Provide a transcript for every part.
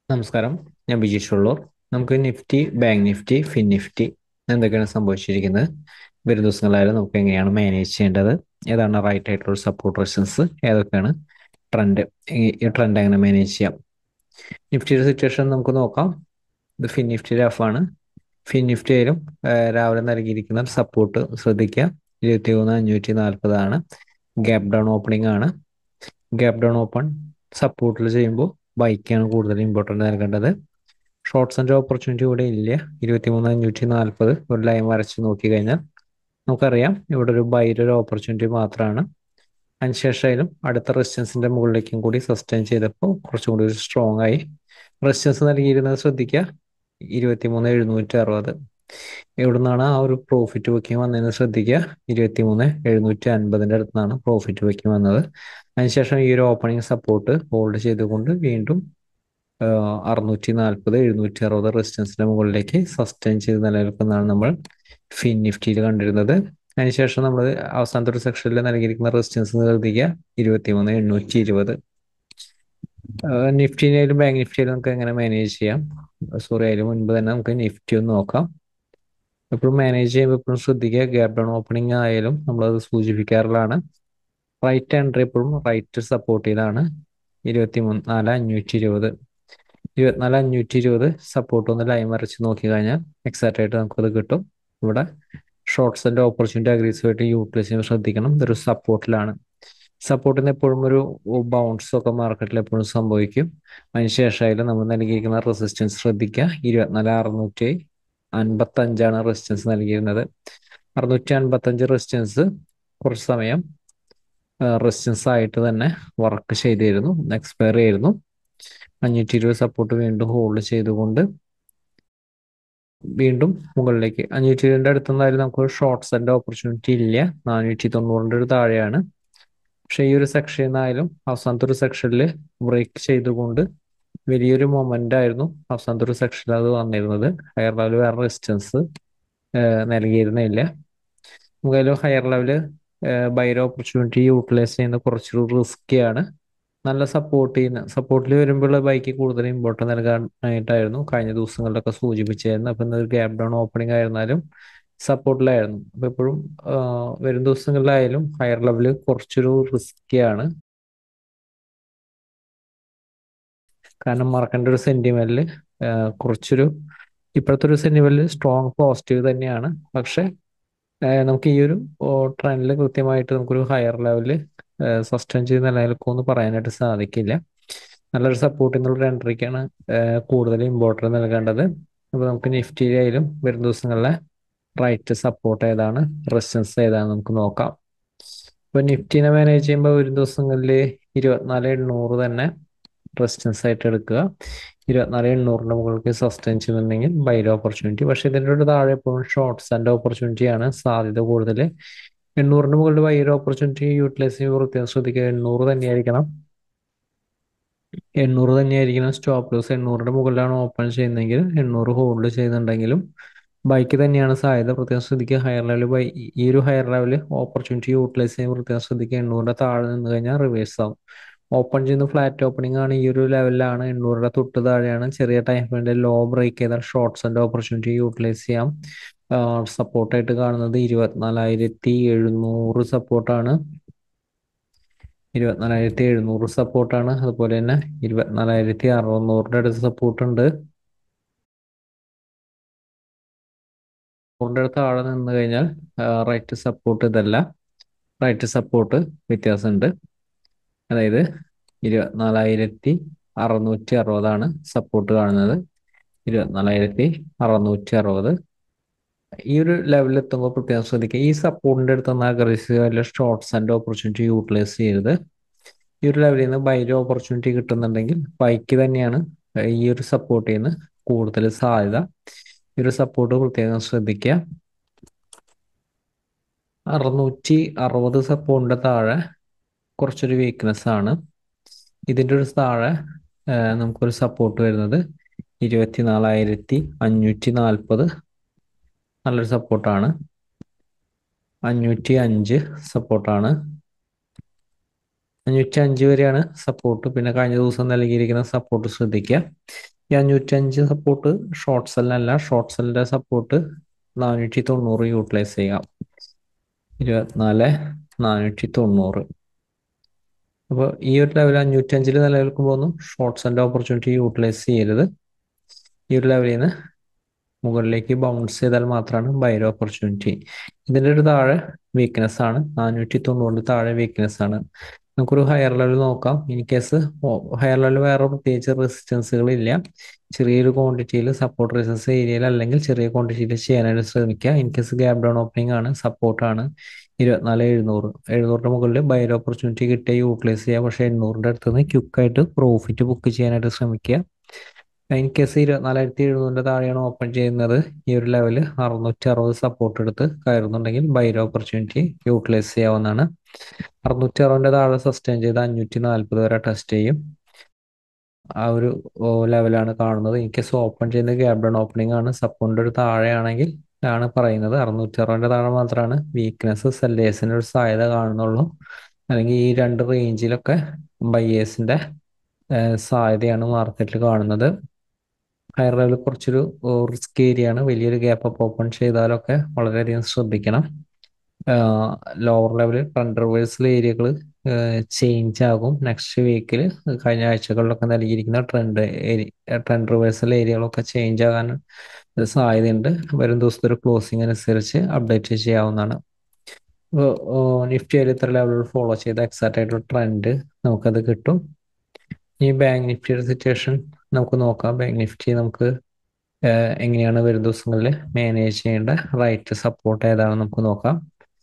നമസ്കാരം ഞാൻ ബിജീഷ് ഉള്ളൂർ നമുക്ക് Nifty bank Nifty fin Nifty എന്തൊക്കെയാണ് സംഭവിച്ചിരിക്കുന്നത് വരും ദിവസങ്ങളായാലും നമുക്ക് എങ്ങനെയാണ് മാനേജ് ചെയ്യേണ്ടത് ഏതാണ് റൈറ്റ് ആയിട്ടുള്ള സപ്പോർട്ട് റെസിസ്റ്റൻസ് ഏതൊക്കെയാണ് ട്രെൻഡ് ഈ ട്രെൻഡ് എങ്ങനെ മാനേജ് ചെയ്യാം നിഫ്റ്റിയുടെ സിറ്റുവേഷൻ നമുക്ക് നോക്കാം ഇത് ഫിൻ നിഫ്റ്റി റഫാണ് ഫിൻ നിഫ്റ്റി ആയാലും രാവിലെ നൽകിയിരിക്കുന്ന സപ്പോർട്ട് ശ്രദ്ധിക്കുക ഇരുപത്തി മൂന്ന് അഞ്ഞൂറ്റി നാൽപ്പതാണ് ഗ്യാപ് ഡൗൺ ഓപ്പണിംഗ് ആണ് ഗ്യാപ് ഡൗൺ ഓപ്പൺ സപ്പോർട്ടിൽ ചെയ്യുമ്പോൾ ബൈക്കാണ് കൂടുതൽ ഇമ്പോർട്ടൻ്റ് നൽകേണ്ടത് ഷോർട്ട്സ് ആൻഡ് ഓപ്പർച്യൂണിറ്റി ഇവിടെ ഇല്ല ഇരുപത്തി മൂന്ന് അഞ്ഞൂറ്റി നാൽപ്പത് ഒരു ലൈൻ വരച്ച് നോക്കി കഴിഞ്ഞാൽ നമുക്കറിയാം ഇവിടെ ഒരു ബൈയുടെ ഒരു ഓപ്പർച്യൂണിറ്റി മാത്രമാണ് അതിനുശേഷമായാലും അടുത്ത റെസിസ്റ്റൻസിൻ്റെ മുകളിലേക്കും കൂടി സസ്റ്റെയിൻ ചെയ്തപ്പോൾ കുറച്ചും കൂടി ഒരു സ്ട്രോങ് ആയി റെസിസ്റ്റൻസ് നൽകിയിരുന്നത് ശ്രദ്ധിക്കുക ഇരുപത്തി മൂന്ന് എഴുന്നൂറ്റി അറുപത് എവിടെ നിന്നാണ് ആ ഒരു പ്രോഫിറ്റ് ബുക്കിംഗ് വന്നതെന്ന് ശ്രദ്ധിക്കുക ഇരുപത്തി മൂന്ന് എഴുന്നൂറ്റി അൻപതിൻ്റെ അടുത്ത് നിന്നാണ് പ്രോഫിറ്റ് ബുക്കിംഗ് വന്നത് അതിനുശേഷം ഈ ഒരു ഓപ്പണിംഗ് സപ്പോർട്ട് ഹോൾഡ് ചെയ്തുകൊണ്ട് വീണ്ടും അറുന്നൂറ്റി നാൽപ്പത് എഴുന്നൂറ്റി അറുപത് റെസിസ്റ്റൻസിൻ്റെ മുകളിലേക്ക് സസ്റ്റെയിൻ ചെയ്ത് നിലനിൽക്കുന്നതാണ് നമ്മൾ ഫിൻ നിഫ്റ്റിയിൽ കണ്ടിരുന്നത് അതിനുശേഷം നമ്മൾ അവസാനത്തെ ഒരു സെക്ഷനിൽ നൽകിയിരിക്കുന്ന റെസിസ്റ്റൻസ് ശ്രദ്ധിക്കുക ഇരുപത്തി മൂന്ന് എണ്ണൂറ്റി ഇരുപത് നിഫ്റ്റിനായാലും ബാങ്ക് നിഫ്റ്റിയിലും നമുക്ക് എങ്ങനെ മാനേജ് ചെയ്യാം സോറി അതിന് മുൻപ് തന്നെ നമുക്ക് നിഫ്റ്റി ഒന്ന് നോക്കാം എപ്പോഴും മാനേജ് ചെയ്യുമ്പോൾ എപ്പോഴും ശ്രദ്ധിക്കുക ഗ്യാപ് ഡൗൺ ഓപ്പണിംഗ് ആയാലും നമ്മളത് സൂചിപ്പിക്കാറുള്ളതാണ് റൈറ്റ് എൻട്രി എപ്പോഴും റൈറ്റ് സപ്പോർട്ടിലാണ് ഇരുപത്തി മൂന്ന് നാല് അഞ്ഞൂറ്റി ഇരുപത് ഇരുപത്തിനാല് അഞ്ഞൂറ്റി ഇരുപത് സപ്പോർട്ട് ഒന്ന് ലൈൻ വരച്ച് നോക്കി കഴിഞ്ഞാൽ എക്സാക്റ്റ് ആയിട്ട് നമുക്കത് കിട്ടും ഇവിടെ ഷോർട്ട്സ് ആൻഡ് ഓപ്പർച്യൂണിറ്റി അഗ്രസീവായിട്ട് യൂട്ടിലൈസ് ചെയ്യുമ്പോൾ ശ്രദ്ധിക്കണം ഇതൊരു സപ്പോർട്ടിലാണ് സപ്പോർട്ടിന് എപ്പോഴും ഒരു ബൗൺസ് ഒക്കെ മാർക്കറ്റിൽ എപ്പോഴും സംഭവിക്കും അതിനുശേഷമായാലും നമ്മൾ നൽകിയിരിക്കുന്ന റെസിസ്റ്റൻസ് ശ്രദ്ധിക്കുക ഇരുപത്തിനാല് അറുന്നൂറ്റി അൻപത്തി അഞ്ചാണ് റെസിസ്റ്റൻസ് നൽകിയിരുന്നത് അറുന്നൂറ്റി അൻപത്തഞ്ച് റെസിസ്റ്റൻസ് കുറച്ച് സമയം റെസിസ്റ്റൻസ് ആയിട്ട് തന്നെ വർക്ക് ചെയ്തിരുന്നു എക്സ്പയർ ചെയ്തിരുന്നു അഞ്ഞൂറ്റി ഇരുപത് സപ്പോർട്ട് വീണ്ടും ഹോൾഡ് ചെയ്തുകൊണ്ട് വീണ്ടും മുകളിലേക്ക് അഞ്ഞൂറ്റി ഇരുപതിൻ്റെ അടുത്തുനിന്നായാലും നമുക്ക് ഷോർട്ട്സ് ആൻഡ് ഓപ്പർച്യൂണിറ്റി ഇല്ല നാനൂറ്റി തൊണ്ണൂറിൻ്റെ ഒരു താഴെയാണ് പക്ഷെ ഈ ഒരു സെക്ഷനിൽ നിന്നായാലും അവസാനത്തെ ഒരു സെക്ഷനിൽ ബ്രേക്ക് ചെയ്തുകൊണ്ട് വലിയൊരു മൊമെന്റ് ആയിരുന്നു അവസാനത്തെ ഒരു സെക്ഷനിൽ അത് വന്നിരുന്നത് ഹയർ ലെവൽ വേറെ റെസിസ്റ്റൻസ് നൽകിയിരുന്നില്ല നമുക്കതിൽ ഹയർ ലെവല് ബൈര ഓപ്പർച്യൂണിറ്റി യൂട്ടിലൈസ് ചെയ്യുന്ന കുറച്ചൊരു റിസ്ക്കിയാണ് നല്ല സപ്പോർട്ട് ചെയ്യുന്ന സപ്പോർട്ടിൽ വരുമ്പോൾ ബൈക്ക് കൂടുതൽ ഇമ്പോർട്ടൻ്റ് നൽകാനായിട്ടായിരുന്നു കഴിഞ്ഞ ദിവസങ്ങളിലൊക്കെ സൂചിപ്പിച്ചായിരുന്നു അപ്പം ഇന്നൊരു ഗ്യാപ് ഡൗൺ ഓപ്പണിംഗ് ആയിരുന്നാലും സപ്പോർട്ടിലായിരുന്നു അപ്പോൾ എപ്പോഴും വരും ദിവസങ്ങളിലായാലും ഹയർ ലെവല് കുറച്ചൊരു റിസ്ക്കിയാണ് കാരണം മാർക്കറ്റിൻ്റെ ഒരു സെൻറ്റിമെന്റിൽ കുറച്ചൊരു ഇപ്പോഴത്തെ ഒരു സെൻറ്റിമെന്റിൽ സ്ട്രോങ് പോസിറ്റീവ് തന്നെയാണ് പക്ഷേ നമുക്ക് ഈ ഒരു ട്രെൻഡിൽ കൃത്യമായിട്ട് നമുക്കൊരു ഹയർ ലെവലിൽ സസ്റ്റെയിൻ ചെയ്ത് നിലനിൽക്കുമെന്ന് പറയാനായിട്ട് സാധിക്കില്ല നല്ലൊരു സപ്പോർട്ട് എന്നുള്ള എൻട്രിക്കാണ് കൂടുതൽ ഇമ്പോർട്ടൻസ് നൽകേണ്ടത് അപ്പോൾ നമുക്ക് നിഫ്റ്റിയിലായാലും വരും ദിവസങ്ങളിലെ റൈറ്റ് സപ്പോർട്ട് ഏതാണ് റെസിസ്റ്റൻസ് ഏതാണ് നമുക്ക് നോക്കാം ഇപ്പോൾ നിഫ്റ്റിനെ മാനേജ് ചെയ്യുമ്പോൾ ഒരു ദിവസങ്ങളിൽ ഇരുപത്തിനാല് എണ്ണൂറ് തന്നെ റെസിസ്റ്റൻസ് ആയിട്ട് എടുക്കുക ഇരുപത്തിനാല് എണ്ണൂറിൻ്റെ മുകളിലേക്ക് സസ്റ്റെയിൻ ചെയ്യുന്നുണ്ടെങ്കിൽ ബൈര ഓപ്പർച്യൂണിറ്റി പക്ഷേ ഇതിൻ്റെ ഒരു താഴെ എപ്പോഴും ഷോർട്ട്സ് ആൻഡ് ഓപ്പർച്യൂണിറ്റിയാണ് സാധ്യത കൂടുതൽ എണ്ണൂറിൻ്റെ മുകളിൽ ബൈര ഓപ്പർച്യൂണിറ്റി യൂട്ടിലൈസ് ചെയ്യുമ്പോൾ പ്രത്യേകം ശ്രദ്ധിക്കുക എണ്ണൂറ് തന്നെയായിരിക്കണം എണ്ണൂറ് തന്നെയായിരിക്കണം സ്റ്റോപ്പ് ലോസ് എണ്ണൂറിൻ്റെ മുകളിലാണ് ഓപ്പൺ ചെയ്യുന്നതെങ്കിൽ എണ്ണൂറ് ഹോൾഡ് ചെയ്യുന്നുണ്ടെങ്കിലും ബൈക്ക് തന്നെയാണ് സാധ്യത പ്രത്യേകം ശ്രദ്ധിക്കുക ഹയർ ലെവൽ ബൈ ഈ ഒരു ഹയർ ലെവൽ ഓപ്പർച്യൂണിറ്റി യൂട്ടിലൈസ് ചെയ്യുമ്പോൾ പ്രത്യേകം ശ്രദ്ധിക്കുക എണ്ണൂറിൻ്റെ താഴെ നിന്ന് കഴിഞ്ഞാൽ റിവേഴ്സ് ആവും ഓപ്പൺ ചെയ്യുന്ന ഫ്ലാറ്റ് ഓപ്പണിംഗ് ആണ് ഈ ഒരു ലെവലിലാണ് എണ്ണൂറിൻ്റെ തൊട്ട് താഴെയാണ് ചെറിയ ടൈം ഫ്രെയിമിൻ്റെ ലോ ബ്രേക്ക് ചെയ്താൽ ഷോർട്ട്സ് ആൻഡ് ഓപ്പർച്യൂണിറ്റി യൂട്ടിലൈസ് ചെയ്യാം സപ്പോർട്ടായിട്ട് കാണുന്നത് ഇരുപത്തിനാലായിരത്തി എഴുന്നൂറ് സപ്പോർട്ടാണ് ഇരുപത്തിനാലായിരത്തി എഴുന്നൂറ് സപ്പോർട്ടാണ് അതുപോലെ തന്നെ ഇരുപത്തിനാലായിരത്തി അറുന്നൂറിൻ്റെ അടുത്ത് സപ്പോർട്ടുണ്ട് നൂറിൻ്റെ അടുത്ത് താഴെ നിന്ന് കഴിഞ്ഞാൽ റൈറ്റ് സപ്പോർട്ട് ഇതല്ല റൈറ്റ് സപ്പോർട്ട് വ്യത്യാസമുണ്ട് അതായത് ഇരുപത്തിനാലായിരത്തി അറുന്നൂറ്റി അറുപതാണ് സപ്പോർട്ട് കാണുന്നത് ഇരുപത്തിനാലായിരത്തി അറുന്നൂറ്റി അറുപത് ഈ ഒരു ലെവലിൽ എത്തുമ്പോൾ പ്രത്യേകം ശ്രദ്ധിക്കുക ഈ സപ്പോർട്ടിൻ്റെ അടുത്ത് നിന്ന് അഗ്രസീവ് അല്ല ഷോർട്ട്സ് ആൻഡ് ഓപ്പർച്യൂണിറ്റി യൂട്ടിലൈസ് ചെയ്യരുത് ഈ ഒരു ലെവലിൽ നിന്ന് ബൈര ഓപ്പർച്യൂണിറ്റി കിട്ടുന്നുണ്ടെങ്കിൽ ബൈക്ക് തന്നെയാണ് ഈ ഒരു സപ്പോർട്ട് ചെയ്യുന്ന കൂടുതൽ സാധ്യത ഈ ഒരു സപ്പോർട്ട് പ്രത്യേകം ശ്രദ്ധിക്കുക അറുന്നൂറ്റി അറുപത് സപ്പോർട്ടിൻ്റെ താഴെ കുറച്ചൊരു വീക്ക്നെസ് ആണ് ഇതിൻ്റെ ഒരു താഴെ നമുക്കൊരു സപ്പോർട്ട് വരുന്നത് ഇരുപത്തി നാലായിരത്തി അഞ്ഞൂറ്റി നാൽപ്പത് നല്ലൊരു സപ്പോർട്ടാണ് അഞ്ഞൂറ്റി അഞ്ച് സപ്പോർട്ടാണ് അഞ്ഞൂറ്റി അഞ്ച് വരെയാണ് സപ്പോർട്ട് പിന്നെ കഴിഞ്ഞ ദിവസം നൽകിയിരിക്കുന്ന സപ്പോർട്ട് ശ്രദ്ധിക്കുക ഈ അഞ്ഞൂറ്റഞ്ച് സപ്പോർട്ട് ഷോർട്ട് സെല്ലല്ല ഷോർട്ട് സെല്ലിൻ്റെ സപ്പോർട്ട് നാനൂറ്റി തൊണ്ണൂറ് യൂട്ടിലൈസ് ചെയ്യാം ഇരുപത്തിനാല് നാനൂറ്റി തൊണ്ണൂറ് അപ്പോൾ ഈ ഒരു ലെവൽ അഞ്ഞൂറ്റഞ്ചിൽ നിലനിൽക്കുമ്പോൾ ഒന്നും ഷോർട്ട് സെല്ലിൻ്റെ ഓപ്പർച്യൂണിറ്റി യൂട്ടിലൈസ് ചെയ്യരുത് ഈ ഒരു ലെവലിൽ നിന്ന് മുകളിലേക്ക് ബൗൺസ് ചെയ്താൽ മാത്രമാണ് ബൈർ ഓപ്പർച്യൂണിറ്റി ഇതിൻ്റെ ഒരു താഴെ വീക്ക്നെസ് ആണ് നാനൂറ്റി തൊണ്ണൂറിൻ്റെ താഴെ വീക്ക്നെസ് ആണ് നമുക്കൊരു ഹയർ ലെവൽ നോക്കാം ഇൻ കേസ് ഹയർ ലെവൽ വേറെ പ്രത്യേകിച്ച് റെസിസ്റ്റൻസുകൾ ഇല്ല ചെറിയൊരു ക്വാണ്ടിറ്റിയിൽ സപ്പോർട്ട് റെസിസ്റ്റൻസ് ഏരിയയിൽ അല്ലെങ്കിൽ ചെറിയ ക്വാണ്ടിറ്റിയിൽ ചെയ്യാനായിട്ട് ശ്രമിക്കുക in case gap down opening ആണ് സപ്പോർട്ടാണ് ഇരുപത്തിനാല് എഴുന്നൂറ് എഴുന്നൂറിൻ്റെ മുകളിൽ ബൈർ ഓപ്പർച്യൂണിറ്റി കിട്ടിയ യൂട്ടിലൈസ് ചെയ്യുക പക്ഷേ എണ്ണൂറിൻ്റെ അടുത്ത് നിന്ന് ക്യുക്കായിട്ട് പ്രോഫിറ്റ് ബുക്ക് ചെയ്യാനായിട്ട് ശ്രമിക്കുക ഇൻ കേസ് ഇരുപത്തിനാലായിരത്തി എഴുന്നൂറിൻ്റെ താഴെയാണ് ഓപ്പൺ ചെയ്യുന്നത് ഈ ഒരു ലെവൽ അറുന്നൂറ്റി അറുപത് സപ്പോർട്ട് എടുത്ത് കയറുന്നുണ്ടെങ്കിൽ ബൈർ ഓപ്പർച്യൂണിറ്റി യൂട്ടിലൈസ് ചെയ്യാവുന്നതാണ് അറുന്നൂറ്റി അറുപതിൻ്റെ താഴെ സസ്റ്റെയിൻ ചെയ്ത് അഞ്ഞൂറ്റി നാൽപ്പത് വരെ ടെസ്റ്റ് ചെയ്യും ആ ഒരു ലെവലാണ് കാണുന്നത് ഇൻ കേസ് ഓപ്പൺ ചെയ്യുന്ന ഗ്യാപ് ഡൗൺ ഓപ്പണിംഗ് ആണ് സപ്പോർട്ടിൻ്റെ ഒരു താഴെയാണെങ്കിൽ ആണ് പറയുന്നത് അറുന്നൂറ്റി അറുപതിൻ്റെ താഴെ മാത്രമാണ് വീക്ക്നെസ് സെല്ലേഴ്സിൻ്റെ ഒരു സാധ്യത കാണുന്നുള്ളൂ അല്ലെങ്കിൽ ഈ രണ്ട് റേഞ്ചിലൊക്കെ ബയ്യേഴ്സിൻ്റെ സാധ്യതയാണ് മാർക്കറ്റിൽ കാണുന്നത് ഹയർ ലെവൽ കുറച്ചൊരു റിസ്ക് ഏരിയ ആണ് വലിയൊരു ഗ്യാപ്പ് അപ്പ് ഓപ്പൺ ചെയ്താലൊക്കെ വളരെയധികം ശ്രദ്ധിക്കണം ലോവർ ലെവൽ ട്രെൻഡ് റിവേഴ്സൽ ഏരിയകൾ ചേഞ്ച് ആകും നെക്സ്റ്റ് വീക്കിൽ കഴിഞ്ഞ ആഴ്ചകളിലൊക്കെ നൽകിയിരിക്കുന്ന ട്രെൻഡ് ഏരിയ ട്രെൻഡ് റിവേഴ്സൽ ഏരിയകളൊക്കെ ചേഞ്ച് ആകാൻ സാധ്യതയുണ്ട് വരും ദിവസത്തെ ഒരു ക്ലോസിംഗ് അനുസരിച്ച് അപ്ഡേറ്റ് ചെയ്യാവുന്നതാണ് നിഫ്റ്റി അതിൽ ഇത്ര ലെവലുകൾ ഫോളോ ചെയ്ത എക്സാക്റ്റ് ആയിട്ടുള്ള ട്രെൻഡ് നമുക്കത് കിട്ടും ഈ ബാങ്ക് നിഫ്റ്റിയുടെ സിറ്റുവേഷൻ നമുക്ക് നോക്കാം ബാങ്ക് നിഫ്റ്റി നമുക്ക് എങ്ങനെയാണ് വരും ദിവസങ്ങളിൽ മാനേജ് ചെയ്യേണ്ട റൈറ്റ് സപ്പോർട്ട് ഏതാണെന്ന് നമുക്ക് നോക്കാം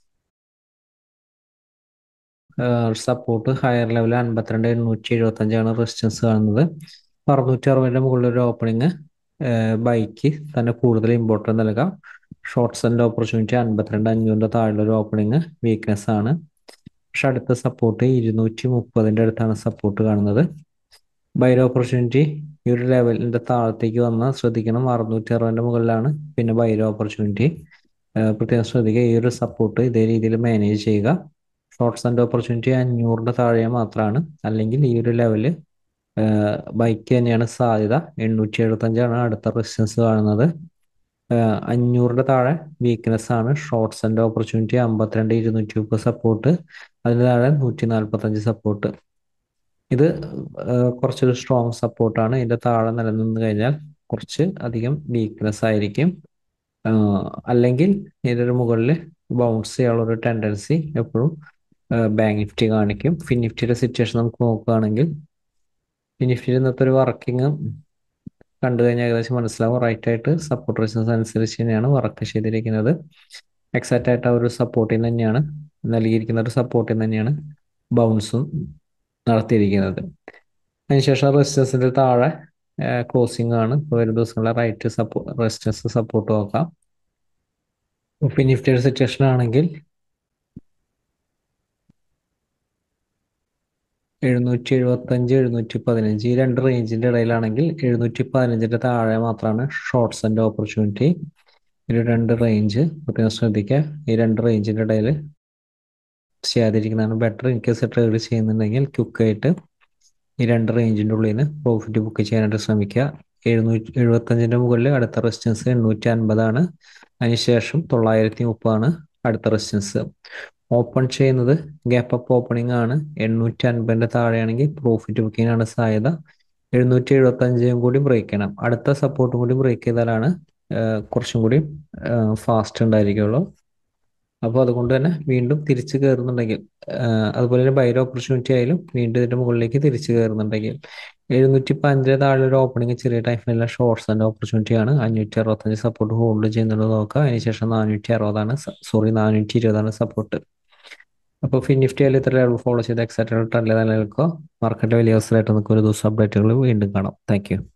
സപ്പോർട്ട് ഹയർ ലെവൽ അൻപത്തിരണ്ട് എണ്ണൂറ്റി എഴുപത്തഞ്ചാണ് റെസിസ്റ്റൻസ് കാണുന്നത് അറുന്നൂറ്റി അറുപതിൻ്റെ മുകളിൽ ഒരു ഓപ്പണിങ് ബൈക്ക് തന്നെ കൂടുതൽ ഇമ്പോർട്ടൻ്റ് നൽകാം ഷോർട്ട് സെൻ്റെ ഓപ്പർച്യൂണിറ്റി അൻപത്തിരണ്ട് അഞ്ഞൂറിൻ്റെ താഴെയുള്ള ഒരു ഓപ്പണിങ് വീക്ക്നെസ് ആണ് പക്ഷെ അടുത്ത സപ്പോർട്ട് ഇരുന്നൂറ്റി മുപ്പതിൻ്റെ അടുത്താണ് സപ്പോർട്ട് കാണുന്നത് ബൈർ ഓപ്പർച്യൂണിറ്റി ഈ ഒരു ലെവലിൻ്റെ താഴത്തേക്ക് വന്നാൽ ശ്രദ്ധിക്കണം അറുന്നൂറ്റി അറുപതിൻ്റെ മുകളിലാണ് പിന്നെ ബൈർ ഓപ്പർച്യൂണിറ്റി പ്രത്യേകം ശ്രദ്ധിക്കുക ഈ ഒരു സപ്പോർട്ട് ഇതേ രീതിയിൽ മാനേജ് ചെയ്യുക ഷോർട്ട് സെൻ്റ് ഓപ്പർച്യൂണിറ്റി അഞ്ഞൂറിൻ്റെ താഴെ മാത്രമാണ് അല്ലെങ്കിൽ ഈ ഒരു ലെവല് ബൈക്ക് തന്നെയാണ് സാധ്യത എണ്ണൂറ്റി എഴുപത്തഞ്ചാണ് അടുത്ത റെസിസ്റ്റൻസ് കാണുന്നത് അഞ്ഞൂറിൻ്റെ താഴെ വീക്ക്നെസ് ആണ് ഷോർട്ട് സെൻ്റ് ഓപ്പർച്യൂണിറ്റി അമ്പത്തിരണ്ട് ഇരുന്നൂറ്റി മുപ്പത് സപ്പോർട്ട് അതിന് താഴെ നൂറ്റി നാൽപ്പത്തഞ്ച് സപ്പോർട്ട് ഇത് കുറച്ചൊരു സ്ട്രോങ് സപ്പോർട്ടാണ് ഇതിൻ്റെ താഴെ നിലനിന്ന് കഴിഞ്ഞാൽ കുറച്ച് അധികം വീക്ക്നെസ് ആയിരിക്കും അല്ലെങ്കിൽ ഇതിൻ്റെ മുകളിൽ ബൗൺസ് ചെയ്യാനുള്ള ഒരു ടെൻഡൻസി എപ്പോഴും ബാങ്ക് നിഫ്റ്റി കാണിക്കും ഫിൻ നിഫ്റ്റിയുടെ സിറ്റുവേഷൻ നമുക്ക് നോക്കുകയാണെങ്കിൽ ഫിൻ നിഫ്റ്റിയുടെ ഇന്നത്തെ ഒരു വർക്കിംഗ് കണ്ടു കഴിഞ്ഞാൽ ഏകദേശം മനസ്സിലാവും റൈറ്റ് ആയിട്ട് സപ്പോർട്ട് റെസിസ്റ്റൻസ് അനുസരിച്ച് തന്നെയാണ് വർക്ക് ചെയ്തിരിക്കുന്നത് എക്സാക്റ്റ് ആയിട്ട് ആ ഒരു സപ്പോർട്ടിൽ തന്നെയാണ് നൽകിയിരിക്കുന്ന ഒരു സപ്പോർട്ടിൽ തന്നെയാണ് ബൗൺസും നടത്തിയിരിക്കുന്നത് അതിനുശേഷം റെസിസ്റ്റൻസിൻ്റെ താഴെ ക്ലോസിംഗ് ആണ് വരും ദിവസങ്ങളിലെ റൈറ്റ് സപ്പോ റെസിസ്റ്റൻസ് സപ്പോർട്ട് നോക്കാം ഫിൻ നിഫ്റ്റിയുടെ സിറ്റുവേഷൻ ആണെങ്കിൽ എഴുന്നൂറ്റി എഴുപത്തഞ്ച് എഴുന്നൂറ്റി പതിനഞ്ച് ഈ രണ്ട് റേഞ്ചിൻ്റെ ഇടയിലാണെങ്കിൽ എഴുന്നൂറ്റി പതിനഞ്ചിൻ്റെ താഴെ മാത്രമാണ് ഷോർട്ട് സെൻ്റ് ഓപ്പർച്യൂണിറ്റി ഒരു രണ്ട് റേഞ്ച് പ്രത്യേകം ശ്രദ്ധിക്കുക ഈ രണ്ട് റേഞ്ചിൻ്റെ ഇടയിൽ ചെയ്യാതിരിക്കുന്നതാണ് ബെറ്റർ ഇൻ കേസ് ട്രേഡ് ചെയ്യുന്നുണ്ടെങ്കിൽ ക്വിക്കായിട്ട് ഈ രണ്ട് റേഞ്ചിൻ്റെ ഉള്ളിൽ നിന്ന് പ്രോഫിറ്റ് ബുക്ക് ചെയ്യാനായിട്ട് ശ്രമിക്കുക എഴുന്നൂറ്റി എഴുപത്തഞ്ചിൻ്റെ മുകളിൽ അടുത്ത റെസിസ്റ്റൻസ് എണ്ണൂറ്റി അൻപതാണ് അതിനുശേഷം തൊള്ളായിരത്തി മുപ്പതാണ് അടുത്ത റെസിസ്റ്റൻസ് ഓപ്പൺ ചെയ്യുന്നത് ഗ്യാപ്പ് അപ്പ് ഓപ്പണിംഗ് ആണ് എണ്ണൂറ്റി അൻപതിൻ്റെ താഴെയാണെങ്കിൽ പ്രോഫിറ്റ് ബുക്കിങ്ങിനാണ് സാധ്യത എഴുന്നൂറ്റി എഴുപത്തഞ്ചും കൂടി ബ്രേക്ക് ചെയ്യണം അടുത്ത സപ്പോർട്ടും കൂടി ബ്രേക്ക് ചെയ്താലാണ് കുറച്ചും കൂടി ഫാസ്റ്റ് ഉണ്ടായിരിക്കുള്ളൂ അപ്പോൾ അതുകൊണ്ട് തന്നെ വീണ്ടും തിരിച്ച് കയറുന്നുണ്ടെങ്കിൽ അതുപോലെ തന്നെ ബൈര ഓപ്പർച്യൂണിറ്റി ആയാലും വീണ്ടും ഇതിൻ്റെ മുകളിലേക്ക് തിരിച്ച് കയറുന്നുണ്ടെങ്കിൽ എഴുന്നൂറ്റി പഞ്ചിന് താഴെ ഒരു ഓപ്പണിംഗ് ചെറിയ ടൈമിലുള്ള ഷോർട്ട്സ് ആൻഡ് ഓപ്പർച്യൂണിറ്റി ആണ് അഞ്ഞൂറ്റി അറുപത്തഞ്ച് സപ്പോർട്ട് ഹോൾഡ് ചെയ്യുന്നുണ്ട് നോക്കുക അതിനുശേഷം നാനൂറ്റി അറുപതാണ് സോറി നാനൂറ്റി ഇരുപതാണ് സപ്പോർട്ട് അപ്പോൾ ഫിൻ നിഫ്റ്റി ആയാലും ഇത്ര ലെവൽ ഫോളോ ചെയ്ത് എക്സാക്റ്റ് ട്രെൻഡിൽ നിലനിൽക്കുക മാർക്കറ്റ് വലിയ അവസരമായിട്ട് നമുക്ക് ഒരു ദിവസം അപ്ഡേറ്റുകൾ വീണ്ടും കാണാം താങ്ക്